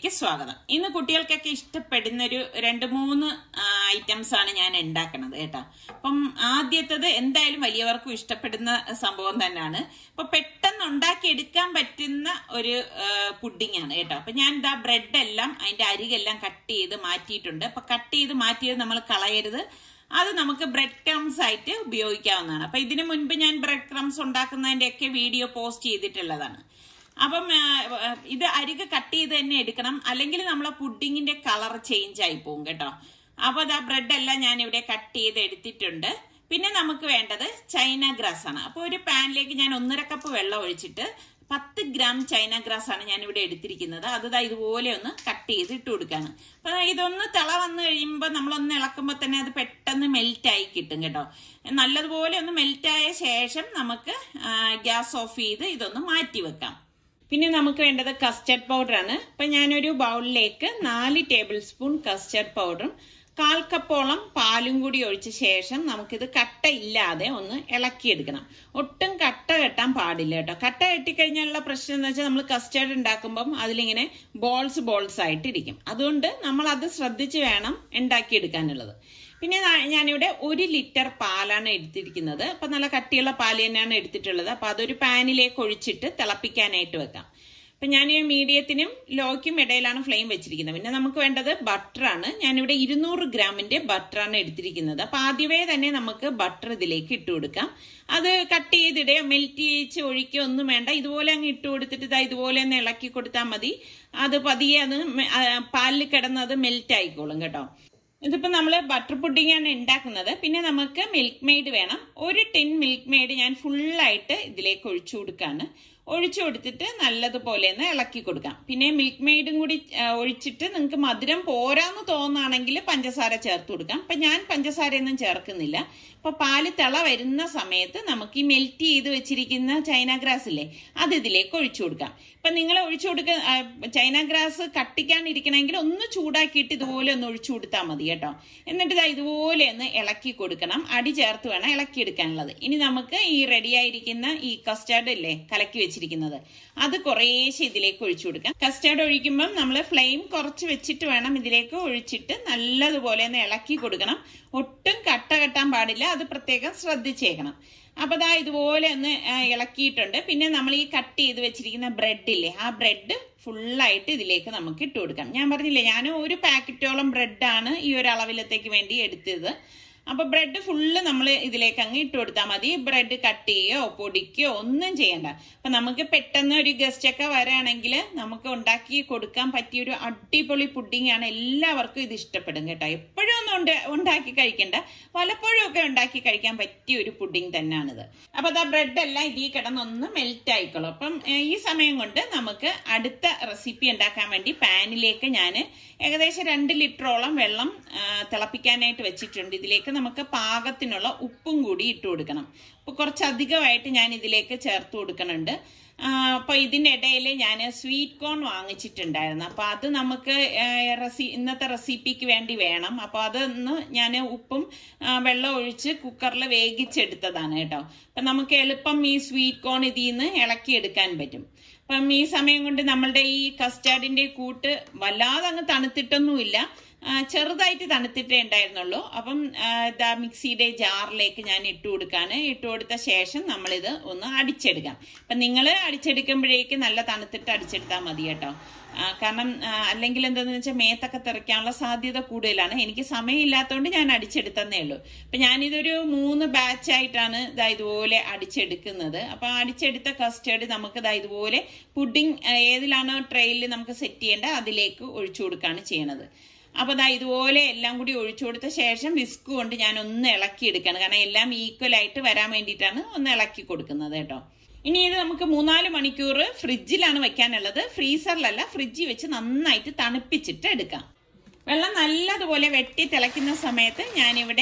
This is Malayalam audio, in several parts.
കിച്ചണിലേക്ക് സ്വാഗതം ഇന്ന് കുട്ടികൾക്കൊക്കെ ഇഷ്ടപ്പെടുന്ന ഒരു രണ്ട് മൂന്ന് ഐറ്റംസ് ആണ് ഞാൻ ഉണ്ടാക്കുന്നത് കേട്ടോ അപ്പം ആദ്യത്തത് എന്തായാലും വലിയവർക്കും ഇഷ്ടപ്പെടുന്ന സംഭവം തന്നെയാണ് അപ്പൊ പെട്ടെന്ന് ഉണ്ടാക്കി എടുക്കാൻ പറ്റുന്ന ഒരു പുഡിംഗ് ആണ് കേട്ടോ അപ്പൊ ഞാൻ ഇതാ ബ്രെഡ് എല്ലാം അതിന്റെ അരികെല്ലാം കട്ട് ചെയ്ത് മാറ്റിയിട്ടുണ്ട് അപ്പൊ കട്ട് ചെയ്ത് മാറ്റിയത് നമ്മൾ കളയരുത് അത് നമുക്ക് ബ്രെഡ് ക്രംസ് ആയിട്ട് ഉപയോഗിക്കാവുന്നതാണ് അപ്പൊ ഇതിനു മുൻപ് ഞാൻ ബ്രെഡ് ക്രംസ് ഉണ്ടാക്കുന്നതിന്റെ ഒക്കെ വീഡിയോ പോസ്റ്റ് ചെയ്തിട്ടുള്ളതാണ് അപ്പം ആ, ഇത് അരികെ കട്ട് ചെയ്ത് തന്നെ എടുക്കണം അല്ലെങ്കിൽ നമ്മളെ പുഡിങ്ങിന്റെ കളർ ചേഞ്ച് ആയി പോകും കേട്ടോ അപ്പൊ അതാ ബ്രെഡ് എല്ലാം ഞാൻ ഇവിടെ കട്ട് ചെയ്ത് എടുത്തിട്ടുണ്ട് പിന്നെ നമുക്ക് വേണ്ടത് ചൈന ഗ്രാസ് ആണ് അപ്പൊ ഒരു പാനിലേക്ക് ഞാൻ ഒന്നര കപ്പ് വെള്ളം ഒഴിച്ചിട്ട് പത്ത് ഗ്രാം ചൈന ഗ്രാസ് ആണ് ഞാൻ ഇവിടെ എടുത്തിരിക്കുന്നത് അത് ദാ ഇതുപോലെ ഒന്ന് കട്ട് ചെയ്ത് ഇട്ട് കൊടുക്കാണ് അപ്പൊ ദാ ഇതൊന്ന് തിള വന്നു കഴിയുമ്പോൾ നമ്മളൊന്ന് ഇളക്കുമ്പോൾ തന്നെ അത് പെട്ടെന്ന് മെൽറ്റ് ആയി കിട്ടും കേട്ടോ നല്ലതുപോലെ ഒന്ന് മെൽറ്റ് ആയ ശേഷം നമുക്ക് ഗ്യാസ് ഓഫ് ചെയ്ത് ഇതൊന്ന് മാറ്റി വെക്കാം പിന്നെ നമുക്ക് വേണ്ടത് കസ്റ്റർഡ് പൗഡർ ആണ് അപ്പൊ ഞാനൊരു ബൗളിലേക്ക് നാല് ടേബിൾ സ്പൂൺ കസ്റ്റർഡ് പൗഡറും കാൽ കപ്പോളം പാലും കൂടി ഒഴിച്ച ശേഷം നമുക്കിത് കട്ട ഇല്ലാതെ ഒന്ന് ഇളക്കിയെടുക്കണം ഒട്ടും കട്ട കെട്ടാൻ പാടില്ല കേട്ടോ കട്ട കെട്ടിക്കഴിഞ്ഞാലുള്ള പ്രശ്നം എന്ന് വെച്ചാൽ നമ്മൾ കസ്റ്റർഡ് ഉണ്ടാക്കുമ്പം അതിലിങ്ങനെ ബോൾസ് ബോൾസ് ആയിട്ട് ഇരിക്കും അതുകൊണ്ട് നമ്മൾ അത് ശ്രദ്ധിച്ച് വേണം ഉണ്ടാക്കിയെടുക്കാനുള്ളത് പിന്നെ നാ- ഞാനിവിടെ ഒരു ലിറ്റർ പാലാണ് എടുത്തിരിക്കുന്നത് അപ്പൊ നല്ല കട്ടിയുള്ള പാല് തന്നെയാണ് എടുത്തിട്ടുള്ളത് അപ്പൊ അതൊരു പാനിലേക്ക് ഒഴിച്ചിട്ട് തിളപ്പിക്കാനായിട്ട് വെക്കാം അപ്പൊ ഞാൻ ഈ മീഡിയത്തിനും ലോയ്ക്കും ഇടയിലാണ് ഫ്ലെയിം വെച്ചിരിക്കുന്നത് പിന്നെ നമുക്ക് വേണ്ടത് ബട്ടറാണ് ഞാനിവിടെ ഇരുന്നൂറ് ഗ്രാമിന്റെ ബട്ടറാണ് എടുത്തിരിക്കുന്നത് അപ്പൊ ആദ്യമേ തന്നെ നമുക്ക് ബട്ടർ ഇതിലേക്ക് ഇട്ട് കൊടുക്കാം അത് കട്ട് ചെയ്തിടുക മെൽറ്റ് ചെയ്ച്ച് ഒഴിക്കുക ഒന്നും വേണ്ട ഇതുപോലെ അങ്ങ് ഇട്ട് കൊടുത്തിട്ട് ഇതാ ഇതുപോലെ ഒന്ന് ഇളക്കി കൊടുത്താൽ മതി അത് പതിയെ അത് മെ- ആ, പാലിൽ കിടന്ന് അത് മെൽറ്റ് ആയിക്കോളും കേട്ടോ ഇതിപ്പോ നമ്മള് ബട്ടർ പുഡിംഗ് ആണ് ഉണ്ടാക്കുന്നത് പിന്നെ നമുക്ക് മിൽക്ക് മെയ്ഡ് വേണം ഒരു ടിൻ മിൽക്ക് മെയ്ഡ് ഞാൻ ഫുള്ളായിട്ട് ഇതിലേക്ക് ഒഴിച്ചു കൊടുക്കാണ് ഒഴിച്ചു കൊടുത്തിട്ട് നല്ലതുപോലെ ഒന്ന് ഇളക്കി കൊടുക്കാം പിന്നെ മിൽക്ക് മെയ്ഡും കൂടി ആ, ഒഴിച്ചിട്ട് നിങ്ങൾക്ക് മധുരം പോരാന്ന് തോന്നുകയാണെങ്കിൽ പഞ്ചസാര ചേർത്ത് കൊടുക്കാം അപ്പൊ ഞാൻ പഞ്ചസാരയൊന്നും ചേർക്കുന്നില്ല അപ്പൊ പാല് തിള വരുന്ന സമയത്ത് നമുക്ക് ഈ മെൽറ്റ് ചെയ്ത് വെച്ചിരിക്കുന്ന ചൈന ഗ്രാസ് ഇല്ലേ അത് ഇതിലേക്ക് ഒഴിച്ചു കൊടുക്കാം ഇപ്പൊ നിങ്ങൾ ഒഴിച്ചു കൊടുക്ക ആ, ചൈന ഗ്രാസ് കട്ടിക്കാനിരിക്കണമെങ്കിൽ ഒന്ന് ചൂടാക്കിയിട്ട് ഇതുപോലെ ഒന്ന് ഒഴിച്ചു കൊടുത്താൽ മതി കേട്ടോ എന്നിട്ട് ഇതാ ഇതുപോലെ ഒന്ന് ഇളക്കി കൊടുക്കണം അടി ചേർത്ത് വേണം ഇളക്കി എടുക്കാനുള്ളത് ഇനി നമുക്ക് ഈ റെഡിയായിരിക്കുന്ന ഈ കസ്റ്റാർഡ് ഇല്ലേ കലക്കി വെച്ചിരിക്കുന്നത് അത് കുറേശ്ശെ ഇതിലേക്ക് ഒഴിച്ചു കൊടുക്കാം കസ്റ്റാർഡ് ഒഴിക്കുമ്പം നമ്മൾ ഫ്ലെയിം കുറച്ച് വെച്ചിട്ട് വേണം ഇതിലേക്ക് ഒഴിച്ചിട്ട് നല്ലതുപോലെ ഒന്ന് ഇളക്കി കൊടുക്കണം ഒട്ടും കട്ട കെട്ടാൻ പാടില്ല അത് പ്രത്യേകം ശ്രദ്ധിച്ചേക്കണം അപ്പൊ ദാ ഇതുപോലെ ഒന്ന് ആ, ഇളക്കിയിട്ടുണ്ട് പിന്നെ നമ്മൾ ഈ കട്ട് ചെയ്ത് വെച്ചിരിക്കുന്ന ബ്രെഡ് ഇല്ലേ ആ ബ്രെഡ് ഫുള്ളായിട്ട് ഇതിലേക്ക് നമുക്ക് ഇട്ട് കൊടുക്കാം ഞാൻ പറഞ്ഞില്ലേ ഞാൻ ഒരു പാക്കറ്റോളം ബ്രെഡാണ് ഈ ഒരു അളവിലത്തേക്ക് വേണ്ടി എടുത്തത് അപ്പൊ ബ്രെഡ് ഫുള്ള് നമ്മൾ ഇതിലേക്ക് അങ്ങ് ഇട്ട് കൊടുത്താൽ മതി ബ്രെഡ് കട്ട് ചെയ്യോ പൊടിക്കോ ഒന്നും ചെയ്യണ്ട അപ്പൊ നമുക്ക് പെട്ടെന്ന് ഒരു ഗസ്റ്റ് ഒക്കെ വരാണെങ്കിൽ നമുക്ക് ഉണ്ടാക്കി കൊടുക്കാൻ പറ്റിയ ഒരു അടിപൊളി പുഡിംഗ് ആണ് എല്ലാവർക്കും ഇത് ഇഷ്ടപ്പെടും കേട്ടോ എപ്പോഴും ഒന്നും ഉണ്ട- ഉണ്ടാക്കി കഴിക്കണ്ട പലപ്പോഴും ഒക്കെ ഉണ്ടാക്കി കഴിക്കാൻ പറ്റിയ ഒരു പുഡിംഗ് തന്നെയാണിത് അപ്പൊ അതാ ബ്രെഡ് എല്ലാം ഇതിൽ കിടന്നൊന്ന് മെൽറ്റ് ആയിക്കോളും അപ്പം ഏ, ഈ സമയം കൊണ്ട് നമുക്ക് അടുത്ത റെസിപ്പി ഉണ്ടാക്കാൻ വേണ്ടി പാനിലേക്ക് ഞാൻ ഏകദേശം രണ്ട് ലിറ്ററോളം വെള്ളം ആ, തിളപ്പിക്കാനായിട്ട് വെച്ചിട്ടുണ്ട് ഇതിലേക്ക് നമുക്ക് പാകത്തിനുള്ള ഉപ്പും കൂടി ഇട്ട് കൊടുക്കണം അപ്പൊ കുറച്ചധികമായിട്ട് ഞാൻ ഇതിലേക്ക് ചേർത്ത് കൊടുക്കണുണ്ട് ആ, അപ്പൊ ഇതിന്റെ ഇടയിൽ ഞാൻ സ്വീറ്റ് കോൺ വാങ്ങിച്ചിട്ടുണ്ടായിരുന്നു അപ്പൊ അത് നമുക്ക് ആ, റെസി ഇന്നത്തെ റെസിപ്പിക്ക് വേണ്ടി വേണം അപ്പൊ അതൊന്ന് ഞാൻ ഉപ്പും ആ, വെള്ളം ഒഴിച്ച് കുക്കറിൽ വേവിച്ചെടുത്തതാണ് കേട്ടോ അപ്പൊ നമുക്ക് എളുപ്പം ഈ സ്വീറ്റ് കോൺ ഇതിൽ നിന്ന് ഇളക്കിയെടുക്കാൻ പറ്റും അപ്പം ഈ സമയം കൊണ്ട് നമ്മളുടെ ഈ കസ്റ്റാർഡിന്റെ കൂട്ട് വല്ലാതെ അങ്ങ് തണുത്തിട്ടൊന്നുമില്ല ആ, ചെറുതായിട്ട് തണുത്തിട്ടേ ഉണ്ടായിരുന്നുള്ളൂ അപ്പം ആ, ഇതാ മിക്സിയുടെ ജാറിലേക്ക് ഞാൻ ഇട്ട് കൊടുക്കാണ് ഇട്ട് കൊടുത്ത ശേഷം നമ്മളിത് ഒന്ന് അടിച്ചെടുക്കാം അപ്പം നിങ്ങൾ അടിച്ചെടുക്കുമ്പോഴേക്ക് നല്ല തണുത്തിട്ട് അടിച്ചെടുത്താൽ മതി കേട്ടോ ആ, കാരണം ആ, അല്ലെങ്കിൽ എന്താന്ന് വെച്ചാൽ മേത്തൊക്കെ തെറിക്കാനുള്ള സാധ്യത കൂടുതലാണ് എനിക്ക് സമയമില്ലാത്തതുകൊണ്ട് ഞാൻ അടിച്ചെടുത്തന്നേ ഉള്ളൂ അപ്പൊ ഞാനിതൊരു മൂന്ന് ബാച്ച് ആയിട്ടാണ് ഇതാ ഇതുപോലെ അടിച്ചെടുക്കുന്നത് അപ്പൊ അടിച്ചെടുത്ത കസ്റ്റേർഡ് നമുക്ക് ഇതാ ഇതുപോലെ പുഡിംഗ് ഏതിലാണോ ട്രെയിൽ നമുക്ക് സെറ്റ് ചെയ്യേണ്ടത് അതിലേക്ക് ഒഴിച്ചു കൊടുക്കുകയാണ് ചെയ്യണത് അപ്പൊ ദാ ഇതുപോലെ എല്ലാം കൂടി ഒഴിച്ചു കൊടുത്ത ശേഷം വിസ്ക് കൊണ്ട് ഞാൻ ഒന്ന് ഇളക്കി എടുക്കണം കാരണം എല്ലാം ഈക്വൽ ആയിട്ട് വരാൻ വേണ്ടിയിട്ടാണ് ഒന്ന് ഇളക്കി കൊടുക്കുന്നത് കേട്ടോ ഇനി ഇത് നമുക്ക് മൂന്നാല് മണിക്കൂർ ഫ്രിഡ്ജിലാണ് വെക്കാനുള്ളത് ഫ്രീസറിലല്ല ഫ്രിഡ്ജിൽ വെച്ച് നന്നായിട്ട് തണുപ്പിച്ചിട്ട് എടുക്കാം വെള്ളം നല്ലതുപോലെ വെട്ടി തിളയ്ക്കുന്ന സമയത്ത് ഞാനിവിടെ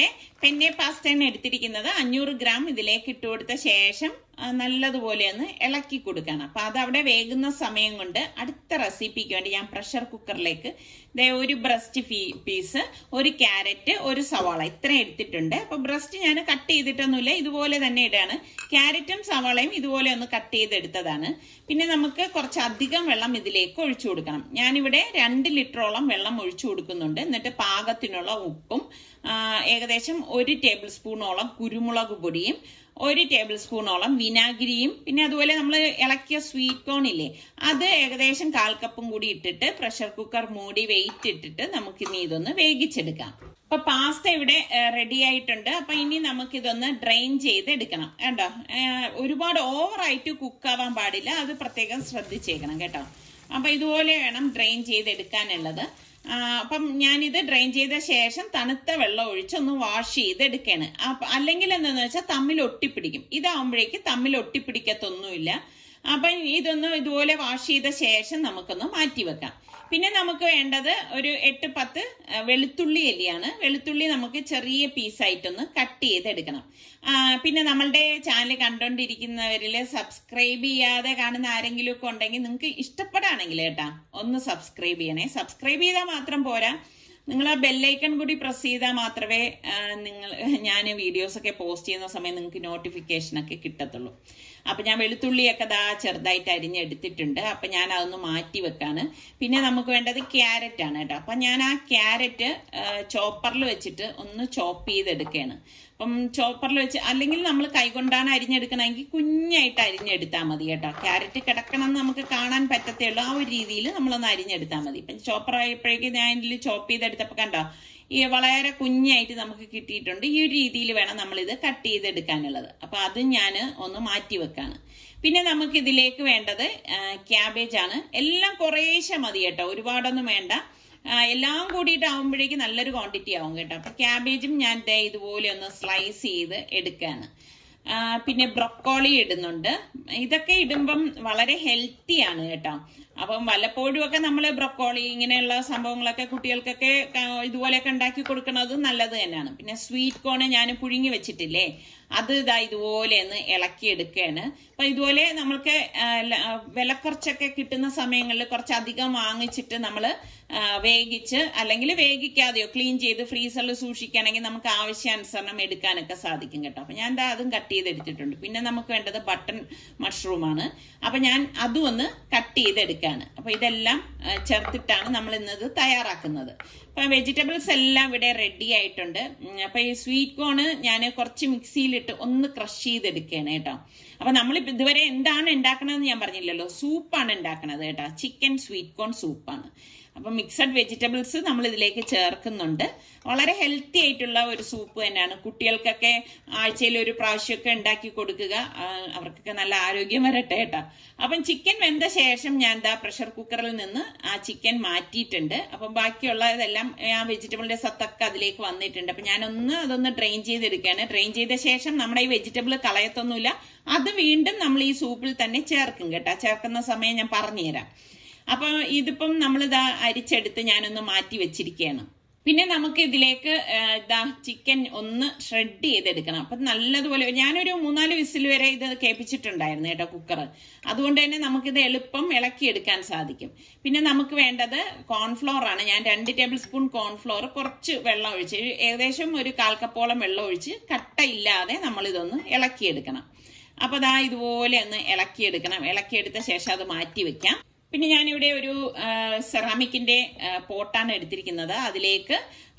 പെന്നെ പാസ്തയാണ് എടുത്തിരിക്കുന്നത് അഞ്ഞൂറ് ഗ്രാം ഇതിലേക്ക് ഇട്ട് കൊടുത്ത ശേഷം ആ, നല്ലതുപോലെ ഒന്ന് ഇളക്കി കൊടുക്കണം അപ്പൊ അത് അവിടെ വേകുന്ന സമയം കൊണ്ട് അടുത്ത റെസിപ്പിക്ക് വേണ്ടി ഞാൻ പ്രഷർ കുക്കറിലേക്ക് ദേ ഒരു ബ്രസ്റ്റ് പീസ് ഒരു ക്യാരറ്റ് ഒരു സവാള ഇത്രയും എടുത്തിട്ടുണ്ട് അപ്പൊ ബ്രസ്റ്റ് ഞാൻ കട്ട് ചെയ്തിട്ടൊന്നുമില്ല ഇതുപോലെ തന്നെ ഇടാണ് ക്യാരറ്റും സവാളയും ഇതുപോലെ ഒന്ന് കട്ട് ചെയ്തെടുത്തതാണ് പിന്നെ നമുക്ക് കുറച്ച് അധികം വെള്ളം ഇതിലേക്ക് ഒഴിച്ചു കൊടുക്കണം ഞാനിവിടെ രണ്ട് ലിറ്ററോളം വെള്ളം ഒഴിച്ചു കൊടുക്കുന്നുണ്ട് എന്നിട്ട് പാകത്തിനുള്ള ഉപ്പും ആ, ഏകദേശം ഒരു ടേബിൾ സ്പൂണോളം കുരുമുളക് പൊടിയും ഒരു ടേബിൾ സ്പൂണോളം വിനാഗിരിയും പിന്നെ അതുപോലെ നമ്മൾ ഇളക്കിയ സ്വീറ്റ് കോൺ ഇല്ലേ അത് ഏകദേശം കാൽ കപ്പും കൂടി ഇട്ടിട്ട് പ്രഷർ കുക്കർ മൂടി വെയിറ്റ് ഇട്ടിട്ട് നമുക്ക് ഇനി ഇതൊന്ന് വേവിച്ചെടുക്കാം അപ്പൊ പാസ്ത ഇവിടെ റെഡി ആയിട്ടുണ്ട് അപ്പൊ ഇനി നമുക്ക് ഇതൊന്ന് ഡ്രെയിൻ ചെയ്ത് എടുക്കണം കേട്ടോ ഏഹ്, ഒരുപാട് ഓവറായിട്ട് കുക്കാവാൻ പാടില്ല അത് പ്രത്യേകം ശ്രദ്ധിച്ചേക്കണം കേട്ടോ അപ്പൊ ഇതുപോലെ വേണം ഡ്രെയിൻ ചെയ്തെടുക്കാനുള്ളത് ആ, അപ്പം ഞാനിത് ഡ്രെയിൻ ചെയ്ത ശേഷം തണുത്ത വെള്ളം ഒഴിച്ച് ഒന്ന് വാഷ് ചെയ്ത് എടുക്കാണ് അപ്പൊ അല്ലെങ്കിൽ എന്താന്ന് വെച്ചാൽ തമ്മിൽ ഒട്ടിപ്പിടിക്കും ഇതാവുമ്പോഴേക്ക് തമ്മിൽ ഒട്ടിപ്പിടിക്കത്തൊന്നുമില്ല അപ്പൊ ഇതൊന്ന് ഇതുപോലെ വാഷ് ചെയ്ത ശേഷം നമുക്കൊന്ന് മാറ്റി വെക്കാം പിന്നെ നമുക്ക് വേണ്ടത് ഒരു എട്ട് പത്ത് ആ, വെളുത്തുള്ളി അല്ലിയാണ് വെളുത്തുള്ളി നമുക്ക് ചെറിയ പീസായിട്ടൊന്ന് കട്ട് ചെയ്തെടുക്കണം ആ, പിന്നെ നമ്മളുടെ ചാനൽ കണ്ടോണ്ടിരിക്കുന്നവരിൽ സബ്സ്ക്രൈബ് ചെയ്യാതെ കാണുന്ന ആരെങ്കിലും ഒക്കെ ഉണ്ടെങ്കിൽ നിങ്ങൾക്ക് ഇഷ്ടപ്പെടാണെങ്കിൽ കേട്ടാ ഒന്ന് സബ്സ്ക്രൈബ് ചെയ്യണേ സബ്സ്ക്രൈബ് ചെയ്താൽ മാത്രം പോരാ നിങ്ങൾ ആ ബെല്ലൈക്കൺ കൂടി പ്രസ് ചെയ്താൽ മാത്രമേ ആ, നിങ്ങൾ ഞാൻ വീഡിയോസ് ഒക്കെ പോസ്റ്റ് ചെയ്യുന്ന സമയം നിങ്ങൾക്ക് നോട്ടിഫിക്കേഷൻ ഒക്കെ കിട്ടത്തുള്ളൂ അപ്പൊ ഞാൻ വെളുത്തുള്ളിയൊക്കെ ദാ ചെറുതായിട്ട് അരിഞ്ഞെടുത്തിട്ടുണ്ട് അപ്പൊ ഞാൻ അതൊന്ന് മാറ്റി വെക്കാണ് പിന്നെ നമുക്ക് വേണ്ടത് ക്യാരറ്റ് ആണ് കേട്ടോ അപ്പൊ ഞാൻ ആ ക്യാരറ്റ് ചോപ്പറിൽ വെച്ചിട്ട് ഒന്ന് ചോപ്പ് ചെയ്തെടുക്കുകയാണ് അപ്പം ചോപ്പറിൽ വെച്ച് അല്ലെങ്കിൽ നമ്മൾ കൈകൊണ്ടാണ് അരിഞ്ഞെടുക്കണമെങ്കിൽ കുഞ്ഞായിട്ട് അരിഞ്ഞെടുത്താൽ മതി കേട്ടോ ക്യാരറ്റ് കിടക്കണം എന്ന് നമുക്ക് കാണാൻ പറ്റത്തേ ഉള്ളൂ ആ ഒരു രീതിയിൽ നമ്മളൊന്ന് അരിഞ്ഞെടുത്താൽ മതി ഇപ്പം ചോപ്പർ ആയപ്പോഴേക്കും ഞാൻ ഇതിൽ ചോപ്പ് ചെയ്തെടുത്തപ്പോൾ കണ്ടോ ഈ വളരെ കുഞ്ഞായിട്ട് നമുക്ക് കിട്ടിയിട്ടുണ്ട് ഈ ഒരു രീതിയിൽ വേണം നമ്മൾ ഇത് കട്ട് ചെയ്തെടുക്കാനുള്ളത് അപ്പൊ അത് ഞാൻ ഒന്ന് മാറ്റി വെക്കാണ് പിന്നെ നമുക്ക് ഇതിലേക്ക് വേണ്ടത് ക്യാബേജ് ആണ് എല്ലാം കുറേശ്ശെ മതി കേട്ടോ ഒരുപാടൊന്നും വേണ്ട ആ, എല്ലാം കൂടിയിട്ട് ആവുമ്പോഴേക്കും നല്ലൊരു ക്വാണ്ടിറ്റി ആവും കേട്ടോ അപ്പൊ ക്യാബേജും ഞാൻ ദേ ഇതുപോലെ ഒന്ന് സ്ലൈസ് ചെയ്ത് എടുക്കാണ് ആ, പിന്നെ ബ്രൊക്കോളി ഇടുന്നുണ്ട് ഇതൊക്കെ ഇടുമ്പം വളരെ ഹെൽത്തി ആണ് കേട്ടോ അപ്പം വല്ലപ്പോഴും ഒക്കെ നമ്മൾ ബ്രൊക്കോളി ഇങ്ങനെയുള്ള സംഭവങ്ങളൊക്കെ കുട്ടികൾക്കൊക്കെ ക- ഇതുപോലെയൊക്കെ ഉണ്ടാക്കി കൊടുക്കുന്നത് നല്ലത് തന്നെയാണ് പിന്നെ സ്വീറ്റ് കോണ് ഞാൻ പുഴുങ്ങി വെച്ചിട്ടില്ലേ അത് ഇതാ ഇതുപോലെ ഒന്ന് ഇളക്കി എടുക്കുകയാണ് അപ്പൊ ഇതുപോലെ നമ്മൾക്ക് ആ, ല- ആ, വില കുറച്ചൊക്കെ കിട്ടുന്ന സമയങ്ങളിൽ കുറച്ച് അധികം വാങ്ങിച്ചിട്ട് നമ്മൾ വേവിച്ച് അല്ലെങ്കിൽ വേവിക്കാതെയോ ക്ലീൻ ചെയ്ത് ഫ്രീസറിൽ സൂക്ഷിക്കുകയാണെങ്കിൽ നമുക്ക് ആവശ്യാനുസരണം എടുക്കാനൊക്കെ സാധിക്കും കേട്ടോ അപ്പൊ ഞാൻ ദാ അതും കട്ട് ചെയ്തെടുത്തിട്ടുണ്ട് പിന്നെ നമുക്ക് വേണ്ടത് ബട്ടൺ മഷ്റൂം ആണ് അപ്പൊ ഞാൻ അതും ഒന്ന് കട്ട് ചെയ്തെടുക്കാണ് അപ്പൊ ഇതെല്ലാം ആ, ചേർത്തിട്ടാണ് നമ്മൾ ഇന്നത് തയ്യാറാക്കുന്നത് അപ്പൊ വെജിറ്റബിൾസ് എല്ലാം ഇവിടെ റെഡി ആയിട്ടുണ്ട് ഉം, അപ്പൊ ഈ സ്വീറ്റ് കോണ് ഞാൻ കുറച്ച് മിക്സിയിലിട്ട് ഒന്ന് ക്രഷ് ചെയ്തെടുക്കുകയാണ് കേട്ടോ അപ്പൊ നമ്മൾ ഇതുവരെ എന്താണ് ഉണ്ടാക്കണതെന്ന് ഞാൻ പറഞ്ഞില്ലല്ലോ സൂപ്പാണ് ഉണ്ടാക്കണത് കേട്ടോ ചിക്കൻ സ്വീറ്റ് കോൺ സൂപ്പാണ് അപ്പൊ മിക്സഡ് വെജിറ്റബിൾസ് നമ്മൾ ഇതിലേക്ക് ചേർക്കുന്നുണ്ട് വളരെ ഹെൽത്തി ആയിട്ടുള്ള ഒരു സൂപ്പ് തന്നെയാണ് കുട്ടികൾക്കൊക്കെ ആഴ്ചയിൽ ഒരു പ്രാവശ്യമൊക്കെ ഉണ്ടാക്കി കൊടുക്കുക ആ, അവർക്കൊക്കെ നല്ല ആരോഗ്യം വരട്ടെ കേട്ടോ അപ്പം ചിക്കൻ വെന്ത ശേഷം ഞാൻ ദാ പ്രഷർ കുക്കറിൽ നിന്ന് ആ ചിക്കൻ മാറ്റിയിട്ടുണ്ട് അപ്പം ബാക്കിയുള്ള ഇതെല്ലാം ആ വെജിറ്റബിളിന്റെ സത്തൊക്കെ അതിലേക്ക് വന്നിട്ടുണ്ട് അപ്പൊ ഞാനൊന്ന് അതൊന്ന് ഡ്രെയിൻ ചെയ്തെടുക്കുകയാണ് ഡ്രെയിൻ ചെയ്ത ശേഷം നമ്മുടെ ഈ വെജിറ്റബിൾ കളയത്തൊന്നുമില്ല അത് വീണ്ടും നമ്മൾ ഈ സൂപ്പിൽ തന്നെ ചേർക്കും കേട്ടോ ചേർക്കുന്ന സമയം ഞാൻ പറഞ്ഞുതരാം അപ്പൊ ഇതിപ്പം നമ്മൾ ഇതാ അരിച്ചെടുത്ത് ഞാനൊന്ന് മാറ്റി വെച്ചിരിക്കുകയാണ് പിന്നെ നമുക്ക് ഇതിലേക്ക് ആ, ഇതാ ചിക്കൻ ഒന്ന് ഷ്രെഡ് ചെയ്തെടുക്കണം അപ്പൊ നല്ലതുപോലെ ഞാനൊരു മൂന്നാല് വിസിൽ വരെ ഇത് കേൾപ്പിച്ചിട്ടുണ്ടായിരുന്നു കേട്ടോ കുക്കർ അതുകൊണ്ട് തന്നെ നമുക്കിത് എളുപ്പം ഇളക്കിയെടുക്കാൻ സാധിക്കും പിന്നെ നമുക്ക് വേണ്ടത് കോൺഫ്ലോർ ആണ് ഞാൻ രണ്ട് ടേബിൾ സ്പൂൺ കോൺഫ്ലോർ കുറച്ച് വെള്ളം ഒഴിച്ച് ഒരു- ഏകദേശം ഒരു കാൽ കപ്പോളം വെള്ളം ഒഴിച്ച് കട്ടയില്ലാതെ നമ്മൾ ഇതൊന്ന് ഇളക്കിയെടുക്കണം അപ്പൊ ദാ ഇതുപോലെ ഒന്ന് ഇളക്കിയെടുക്കണം ഇളക്കിയെടുത്ത ശേഷം അത് മാറ്റി വെക്കാം പിന്നെ ഞാനിവിടെ ഒരു സെറാമിക്കിന്റെ പോട്ടാണ് എടുത്തിരിക്കുന്നത് അതിലേക്ക്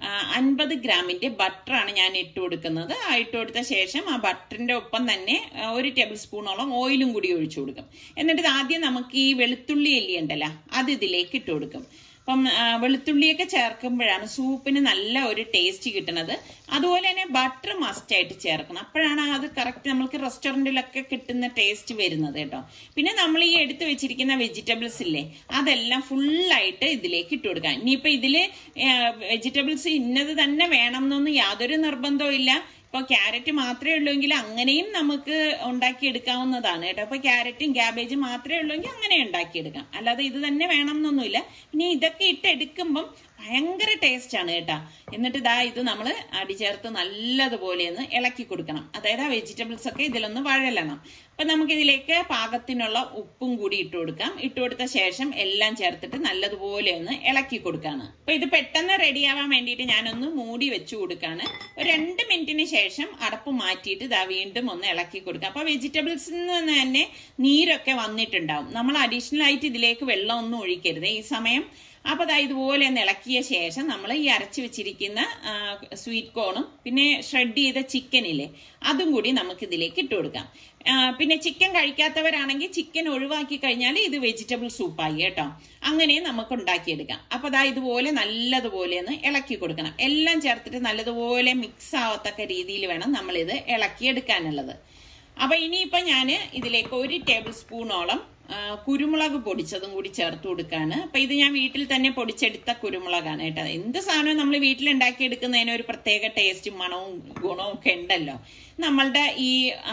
അൻപത് ഗ്രാമിന്റെ ബട്ടറാണ് ഞാൻ ഇട്ട് കൊടുക്കുന്നത് ആ ഇട്ട് കൊടുത്ത ശേഷം ആ ബട്ടറിന്റെ ഒപ്പം തന്നെ ആ, ഒരു ടേബിൾ സ്പൂണോളം ഓയിലും കൂടി ഒഴിച്ചു കൊടുക്കും എന്നിട്ട് ഇത് ആദ്യം നമുക്ക് ഈ വെളുത്തുള്ളി എല്ലി ഉണ്ടല്ലോ അത് ഇതിലേക്ക് ഇട്ട് കൊടുക്കും അപ്പം ആ, വെളുത്തുള്ളിയൊക്കെ ചേർക്കുമ്പോഴാണ് സൂപ്പിന് നല്ല ഒരു ടേസ്റ്റ് കിട്ടുന്നത് അതുപോലെ തന്നെ ബട്ടർ മസ്റ്റ് ആയിട്ട് ചേർക്കണം അപ്പോഴാണ് അത് കറക്റ്റ് നമ്മൾക്ക് റെസ്റ്റോറൻറ്റിലൊക്കെ കിട്ടുന്ന ടേസ്റ്റ് വരുന്നത് കേട്ടോ പിന്നെ നമ്മൾ ഈ എടുത്തു വെച്ചിരിക്കുന്ന വെജിറ്റബിൾസ് ഇല്ലേ അതെല്ലാം ഫുള്ളായിട്ട് ഇതിലേക്ക് ഇട്ട് കൊടുക്കാം ഇനിയിപ്പോ ഇതില് വെജിറ്റബിൾസ് ഇന്നത് തന്നെ വേണം എന്നൊന്നും യാതൊരു നിർബന്ധവും ഇല്ല ഇപ്പൊ ക്യാരറ്റ് മാത്രമേ ഉള്ളൂവെങ്കിൽ അങ്ങനെയും നമുക്ക് ഉണ്ടാക്കിയെടുക്കാവുന്നതാണ് കേട്ടോ അപ്പൊ ക്യാരറ്റും ക്യാബേജും മാത്രമേ ഉള്ളൂവെങ്കിൽ അങ്ങനെ ഉണ്ടാക്കിയെടുക്കാം അല്ലാതെ ഇത് തന്നെ വേണം എന്നൊന്നുമില്ല ഇനി ഇതൊക്കെ ഇട്ട് എടുക്കുമ്പം ഭയങ്കര ടേസ്റ്റ് ആണ് കേട്ടാ എന്നിട്ട് ഇതാ ഇത് നമ്മൾ അടി ചേർത്ത് നല്ലതുപോലെ ഒന്ന് ഇളക്കി കൊടുക്കണം അതായത് ആ വെജിറ്റബിൾസ് ഒക്കെ ഇതിലൊന്ന് വഴലണം അപ്പൊ നമുക്ക് ഇതിലേക്ക് പാകത്തിനുള്ള ഉപ്പും കൂടി ഇട്ട് കൊടുക്കാം ഇട്ട് കൊടുത്ത ശേഷം എല്ലാം ചേർത്തിട്ട് നല്ലതുപോലെ ഒന്ന് ഇളക്കി കൊടുക്കാണ് അപ്പൊ ഇത് പെട്ടെന്ന് റെഡിയാവാൻ വേണ്ടിയിട്ട് ഞാനൊന്ന് മൂടി വെച്ചു കൊടുക്കാണ് ഒരു രണ്ട് മിനിറ്റിന് ശേഷം അടപ്പ് മാറ്റിയിട്ട് ഇതാ വീണ്ടും ഒന്ന് ഇളക്കി കൊടുക്കാം അപ്പൊ വെജിറ്റബിൾസിൽ നിന്ന് തന്നെ നീരൊക്കെ വന്നിട്ടുണ്ടാവും നമ്മൾ അഡീഷണൽ ആയിട്ട് ഇതിലേക്ക് വെള്ളം ഒന്നും ഒഴിക്കരുത് ഈ സമയം അപ്പൊ അതാ ഇതുപോലെ ഒന്ന് ഇളക്കിയ ശേഷം നമ്മൾ ഈ അരച്ചു വെച്ചിരിക്കുന്ന സ്വീറ്റ് കോണും പിന്നെ ഷ്രെഡ് ചെയ്ത ചിക്കനില്ലേ അതും കൂടി നമുക്ക് ഇതിലേക്ക് ഇട്ട് കൊടുക്കാം പിന്നെ ചിക്കൻ കഴിക്കാത്തവരാണെങ്കിൽ ചിക്കൻ ഒഴിവാക്കി കഴിഞ്ഞാൽ ഇത് വെജിറ്റബിൾ സൂപ്പായി കേട്ടോ അങ്ങനെ നമുക്ക് ഉണ്ടാക്കിയെടുക്കാം അപ്പൊ അതാ ഇതുപോലെ നല്ലതുപോലെ ഒന്ന് ഇളക്കി കൊടുക്കണം എല്ലാം ചേർത്തിട്ട് നല്ലതുപോലെ മിക്സ് ആവത്തക്ക രീതിയിൽ വേണം നമ്മൾ ഇത് ഇളക്കിയെടുക്കാനുള്ളത് അപ്പൊ ഇനിയിപ്പോ ഞാൻ ഇതിലേക്ക് ഒരു ടേബിൾ സ്പൂണോളം കുരുമുളക് പൊടിച്ചതും കൂടി ചേർത്ത് കൊടുക്കാണ് അപ്പൊ ഇത് ഞാൻ വീട്ടിൽ തന്നെ പൊടിച്ചെടുത്ത കുരുമുളകാണ് കേട്ടോ എന്ത് സാധനവും നമ്മൾ വീട്ടിൽ ഉണ്ടാക്കിയെടുക്കുന്നതിന് ഒരു പ്രത്യേക ടേസ്റ്റും മണവും ഗുണവും ഒക്കെ ഉണ്ടല്ലോ നമ്മളുടെ ഈ